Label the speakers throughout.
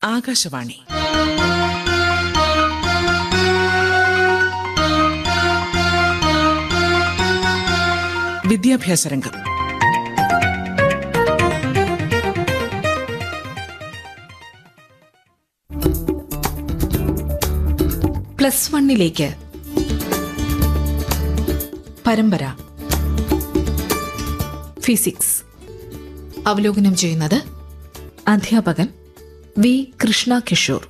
Speaker 1: ആകാശവാണി വിദ്യാഭ്യാസ രംഗം
Speaker 2: പ്ലസ് വണ്ണിലേക്ക് പരമ്പര ഫിസിക്സ് അവലോകനം ചെയ്യുന്നത് അധ്യാപകൻ വി കൃഷ്ണ കിഷോർ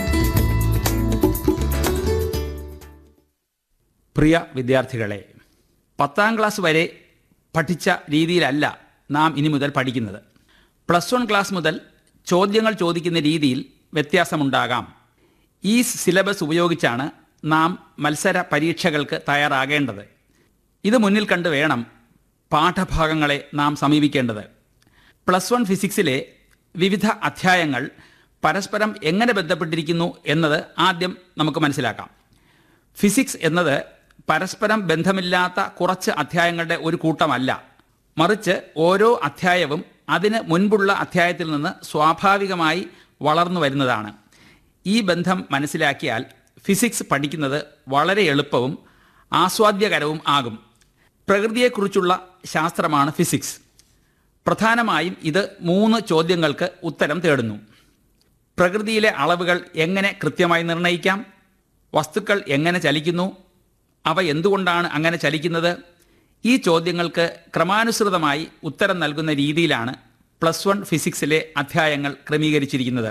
Speaker 3: പ്രിയ വിദ്യാർത്ഥികളെ പത്താം ക്ലാസ് വരെ പഠിച്ച രീതിയിലല്ല നാം ഇനി മുതൽ പഠിക്കുന്നത് പ്ലസ് വൺ ക്ലാസ് മുതൽ ചോദ്യങ്ങൾ ചോദിക്കുന്ന രീതിയിൽ വ്യത്യാസമുണ്ടാകാം ഈ സിലബസ് ഉപയോഗിച്ചാണ് നാം മത്സര പരീക്ഷകൾക്ക് തയ്യാറാകേണ്ടത് ഇത് മുന്നിൽ കണ്ട് വേണം പാഠഭാഗങ്ങളെ നാം സമീപിക്കേണ്ടത് പ്ലസ് വൺ ഫിസിക്സിലെ വിവിധ അധ്യായങ്ങൾ പരസ്പരം എങ്ങനെ ബന്ധപ്പെട്ടിരിക്കുന്നു എന്നത് ആദ്യം നമുക്ക് മനസ്സിലാക്കാം ഫിസിക്സ് എന്നത് പരസ്പരം ബന്ധമില്ലാത്ത കുറച്ച് അധ്യായങ്ങളുടെ ഒരു കൂട്ടമല്ല മറിച്ച് ഓരോ അധ്യായവും അതിന് മുൻപുള്ള അധ്യായത്തിൽ നിന്ന് സ്വാഭാവികമായി വളർന്നു വരുന്നതാണ് ഈ ബന്ധം മനസ്സിലാക്കിയാൽ ഫിസിക്സ് പഠിക്കുന്നത് വളരെ എളുപ്പവും ആസ്വാദ്യകരവും ആകും പ്രകൃതിയെക്കുറിച്ചുള്ള ശാസ്ത്രമാണ് ഫിസിക്സ് പ്രധാനമായും ഇത് മൂന്ന് ചോദ്യങ്ങൾക്ക് ഉത്തരം തേടുന്നു പ്രകൃതിയിലെ അളവുകൾ എങ്ങനെ കൃത്യമായി നിർണ്ണയിക്കാം വസ്തുക്കൾ എങ്ങനെ ചലിക്കുന്നു അവ എന്തുകൊണ്ടാണ് അങ്ങനെ ചലിക്കുന്നത് ഈ ചോദ്യങ്ങൾക്ക് ക്രമാനുസൃതമായി ഉത്തരം നൽകുന്ന രീതിയിലാണ് പ്ലസ് വൺ ഫിസിക്സിലെ അധ്യായങ്ങൾ ക്രമീകരിച്ചിരിക്കുന്നത്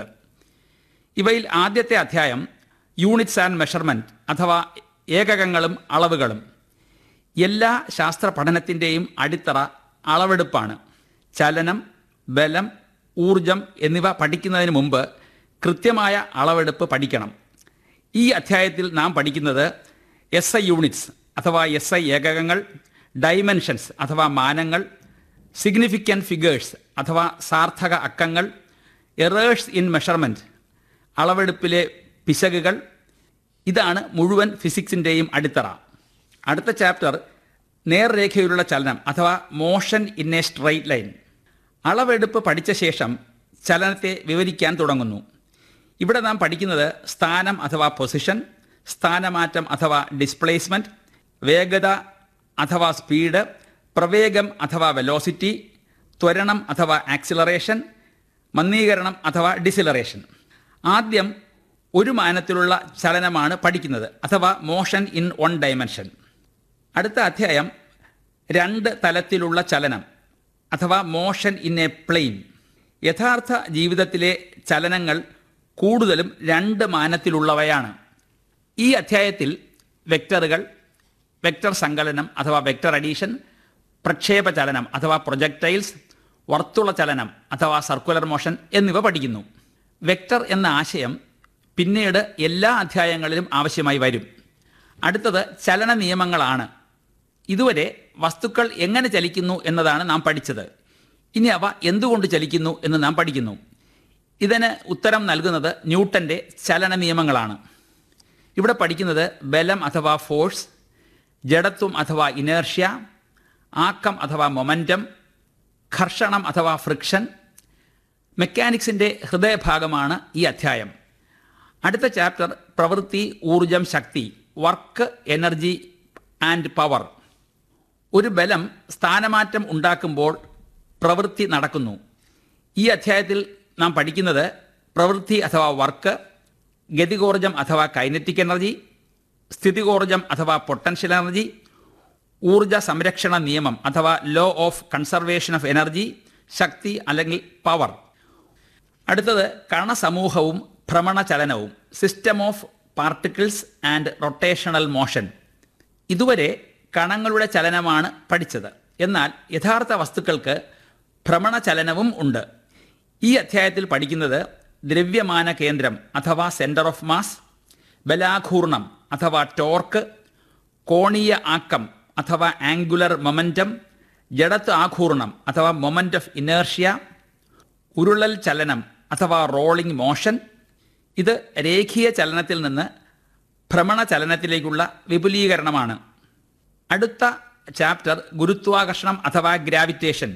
Speaker 3: ഇവയിൽ ആദ്യത്തെ അധ്യായം യൂണിറ്റ്സ് ആൻഡ് മെഷർമെൻറ്റ് അഥവാ ഏകകങ്ങളും അളവുകളും എല്ലാ ശാസ്ത്ര പഠനത്തിൻ്റെയും അടിത്തറ അളവെടുപ്പാണ് ചലനം ബലം ഊർജം എന്നിവ പഠിക്കുന്നതിന് മുമ്പ് കൃത്യമായ അളവെടുപ്പ് പഠിക്കണം ഈ അധ്യായത്തിൽ നാം പഠിക്കുന്നത് എസ് ഐ യൂണിറ്റ്സ് അഥവാ എസ് ഐ ഏകകങ്ങൾ ഡൈമെൻഷൻസ് അഥവാ മാനങ്ങൾ സിഗ്നിഫിക്കൻറ്റ് ഫിഗേഴ്സ് അഥവാ സാർത്ഥക അക്കങ്ങൾ എറേഴ്സ് ഇൻ മെഷർമെൻറ്റ് അളവെടുപ്പിലെ പിശകുകൾ ഇതാണ് മുഴുവൻ ഫിസിക്സിൻ്റെയും അടിത്തറ അടുത്ത ചാപ്റ്റർ നേർരേഖയിലുള്ള ചലനം അഥവാ motion in a straight line അളവെടുപ്പ് പഠിച്ച ശേഷം ചലനത്തെ വിവരിക്കാൻ തുടങ്ങുന്നു ഇവിടെ നാം പഠിക്കുന്നത് സ്ഥാനം അഥവാ പൊസിഷൻ സ്ഥാനമാറ്റം അഥവാ ഡിസ്പ്ലേസ്മെൻറ്റ് വേഗത അഥവാ സ്പീഡ് പ്രവേഗം അഥവാ വെലോസിറ്റി ത്വരണം അഥവാ ആക്സിലറേഷൻ മന്ദീകരണം അഥവാ ഡിസിലറേഷൻ ആദ്യം ഒരു മാനത്തിലുള്ള ചലനമാണ് പഠിക്കുന്നത് അഥവാ മോഷൻ ഇൻ വൺ ഡയമെൻഷൻ അടുത്ത അധ്യായം രണ്ട് തലത്തിലുള്ള ചലനം അഥവാ മോഷൻ ഇൻ എ പ്ലെയിൻ യഥാർത്ഥ ജീവിതത്തിലെ ചലനങ്ങൾ കൂടുതലും രണ്ട് മാനത്തിലുള്ളവയാണ് ഈ അധ്യായത്തിൽ വെക്ടറുകൾ വെക്ടർ സങ്കലനം അഥവാ വെക്ടർ അഡീഷൻ പ്രക്ഷേപ ചലനം അഥവാ പ്രൊജക്ടൈൽസ് വർത്തുള ചലനം അഥവാ സർക്കുലർ മോഷൻ എന്നിവ പഠിക്കുന്നു വെക്ടർ എന്ന ആശയം പിന്നീട് എല്ലാ അധ്യായങ്ങളിലും ആവശ്യമായി വരും അടുത്തത് ചലന നിയമങ്ങളാണ് ഇതുവരെ വസ്തുക്കൾ എങ്ങനെ ചലിക്കുന്നു എന്നതാണ് നാം പഠിച്ചത് ഇനി അവ എന്തുകൊണ്ട് ചലിക്കുന്നു എന്ന് നാം പഠിക്കുന്നു ഇതിന് ഉത്തരം നൽകുന്നത് ന്യൂട്ടൻ്റെ ചലന നിയമങ്ങളാണ് ഇവിടെ പഠിക്കുന്നത് ബലം അഥവാ ഫോഴ്സ് ജഡത്വം അഥവാ ഇനേർഷ്യ ആക്കം അഥവാ മൊമൻറ്റം ഘർഷണം അഥവാ ഫ്രിക്ഷൻ മെക്കാനിക്സിൻ്റെ ഹൃദയഭാഗമാണ് ഈ അധ്യായം അടുത്ത ചാപ്റ്റർ പ്രവൃത്തി ഊർജം ശക്തി വർക്ക് എനർജി ആൻഡ് പവർ ഒരു ബലം സ്ഥാനമാറ്റം ഉണ്ടാക്കുമ്പോൾ പ്രവൃത്തി നടക്കുന്നു ഈ അധ്യായത്തിൽ നാം പഠിക്കുന്നത് പ്രവൃത്തി അഥവാ വർക്ക് ഗതികോർജം അഥവാ കൈനറ്റിക് എനർജി സ്ഥിതികോർജം അഥവാ പൊട്ടൻഷ്യൽ എനർജി ഊർജ സംരക്ഷണ നിയമം അഥവാ law of conservation of energy ശക്തി അല്ലെങ്കിൽ പവർ അടുത്തത് കണസമൂഹവും ഭ്രമണചലനവും system of particles and rotational motion ഇതുവരെ കണങ്ങളുടെ ചലനമാണ് പഠിച്ചത് എന്നാൽ യഥാർത്ഥ വസ്തുക്കൾക്ക് ഭ്രമണചലനവും ഉണ്ട് ഈ അധ്യായത്തിൽ പഠിക്കുന്നത് ദ്രവ്യമാന കേന്ദ്രം അഥവാ സെൻറ്റർ ഓഫ് മാസ് ബലാഘൂർണം അഥവാ ടോർക്ക് കോണീയ ആക്കം അഥവാ ആംഗുലർ മൊമൻറ്റം ജഡത്വ ആഘൂർണം അഥവാ മൊമൻറ്റ് ഓഫ് ഇനേർഷ്യ ഉരുളൽ ചലനം അഥവാ റോളിംഗ് മോഷൻ ഇത് രേഖീയ ചലനത്തിൽ നിന്ന് ഭ്രമണ ചലനത്തിലേക്കുള്ള വിപുലീകരണമാണ് അടുത്ത ചാപ്റ്റർ ഗുരുത്വാകർഷണം അഥവാ ഗ്രാവിറ്റേഷൻ